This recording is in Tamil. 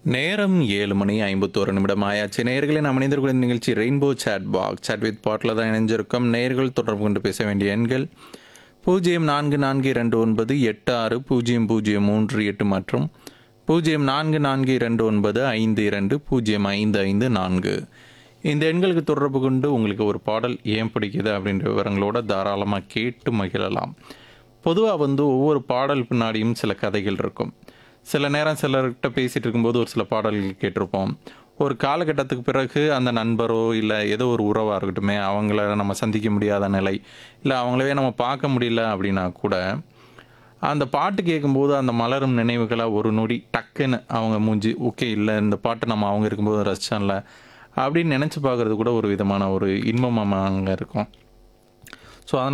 நேரம் ஏழு மணி ஐம்பத்தோரு நிமிடம் ஆயாச்சு நேயர்களே நாம் இணைந்திருக்கிற நிகழ்ச்சி rainbow chat box chat with பாட்டில் தான் இணைஞ்சிருக்கோம் நேயர்கள் தொடர்பு கொண்டு பேச வேண்டிய எண்கள் பூஜ்ஜியம் நான்கு நான்கு இரண்டு ஒன்பது எட்டு ஆறு பூஜ்ஜியம் பூஜ்ஜியம் மூன்று எட்டு மற்றும் பூஜ்ஜியம் நான்கு நான்கு இரண்டு ஒன்பது ஐந்து இரண்டு பூஜ்ஜியம் ஐந்து ஐந்து நான்கு இந்த எண்களுக்கு தொடர்பு கொண்டு உங்களுக்கு ஒரு பாடல் ஏன் பிடிக்குது அப்படின்ற விவரங்களோட தாராளமாக கேட்டு மகிழலாம் பொதுவாக வந்து ஒவ்வொரு பாடல் பின்னாடியும் சில கதைகள் இருக்கும் சில நேரம் சிலர்கிட்ட பேசிகிட்டு இருக்கும்போது ஒரு சில பாடல்கள் கேட்டிருப்போம் ஒரு காலகட்டத்துக்கு பிறகு அந்த நண்பரோ இல்லை ஏதோ ஒரு உறவாக இருக்கட்டுமே அவங்கள நம்ம சந்திக்க முடியாத நிலை இல்லை அவங்களவே நம்ம பார்க்க முடியல அப்படின்னா கூட அந்த பாட்டு கேட்கும்போது அந்த மலரும் நினைவுகளாக ஒரு நொடி டக்குன்னு அவங்க மூஞ்சி ஓகே இல்லை இந்த பாட்டு நம்ம அவங்க இருக்கும்போது ரசிச்சோம்ல அப்படின்னு நினச்சி பார்க்குறது கூட ஒரு விதமான ஒரு இன்பமாக அங்கே இருக்கும் ஸோ அதனால்